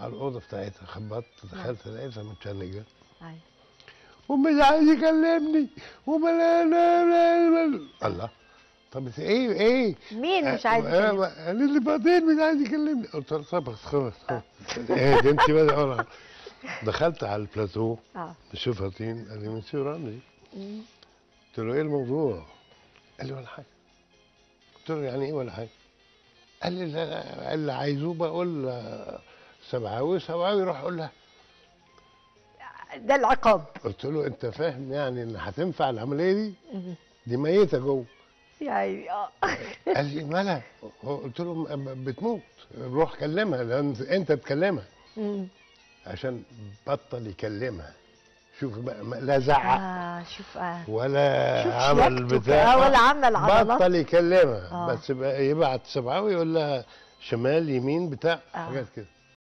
على الاوضه بتاعتها خبطت دخلت لقيتها متشنجه أيوة. ومش عايز يكلمني وما لا لا لا لا الله طب إنت ايه ايه مين مش عايز آه، يكلمك؟ آه، قال لي بعدين مش عايز يكلمني قلت له طب خلاص خلاص ايه ده انت بقى أقول دخلت على البلاتو اه نشوف هاتين قال لي مسيو رامي مم. قلت له ايه الموضوع؟ قال لي ولا حاجه قلت له يعني ايه ولا حاجه؟ قال لي لا لا اللي عايزوه بقول آه، سبعاوي سبعاوي روح قول لها ده العقاب قلت له انت فاهم يعني ان هتنفع العمليه دي؟ مم. دي ميته جوه يعني اه قال لي مالها؟ قلت له م- م- بتموت روح كلمها لان انت تكلمها مم. عشان بطل يكلمها شوف بقى ما- لا زعق اه شوف اه ولا شوف عمل شياكته بتاع بقى، ولا عمل عضلات. بطل يكلمها آه. بس بقى يبعت سبعاوي يقول لها شمال يمين بتاع آه. حاجات كده